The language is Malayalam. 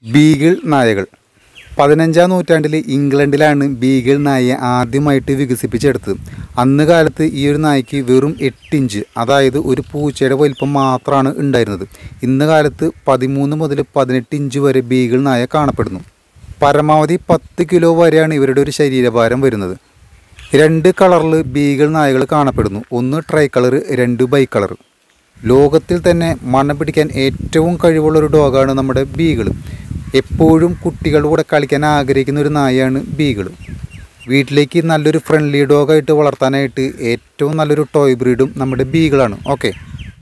ബീഗിൾ നായകൾ പതിനഞ്ചാം നൂറ്റാണ്ടിൽ ഇംഗ്ലണ്ടിലാണ് ബീഗിൾ നായയെ ആദ്യമായിട്ട് വികസിപ്പിച്ചെടുത്തത് അന്ന് കാലത്ത് ഈ ഒരു നായ്ക്ക് വെറും എട്ടിഞ്ച് അതായത് ഒരു പൂച്ചയുടെ വലിപ്പം മാത്രമാണ് ഉണ്ടായിരുന്നത് ഇന്ന് കാലത്ത് പതിമൂന്ന് മുതൽ പതിനെട്ട് ഇഞ്ച് വരെ ബീഗിൾ നായ കാണപ്പെടുന്നു പരമാവധി പത്ത് കിലോ വരെയാണ് ഇവരുടെ ഒരു ശരീരഭാരം വരുന്നത് രണ്ട് കളറിൽ ബീഗിൾ നായകൾ കാണപ്പെടുന്നു ഒന്ന് ട്രൈ കളർ രണ്ട് ബൈ കളർ ലോകത്തിൽ തന്നെ മണം പിടിക്കാൻ ഏറ്റവും കഴിവുള്ള ഒരു ഡോഗാണ് നമ്മുടെ ബീഗിൾ എപ്പോഴും കുട്ടികളുടെ കൂടെ കളിക്കാൻ ആഗ്രഹിക്കുന്ന ഒരു നായയാണ് ബീഗിൾ വീട്ടിലേക്ക് നല്ലൊരു ഫ്രണ്ട്ലി ഡോഗായിട്ട് വളർത്താനായിട്ട് ഏറ്റവും നല്ലൊരു ടോയ് ബ്രീഡും നമ്മുടെ ബീഗിളാണ് ഓക്കെ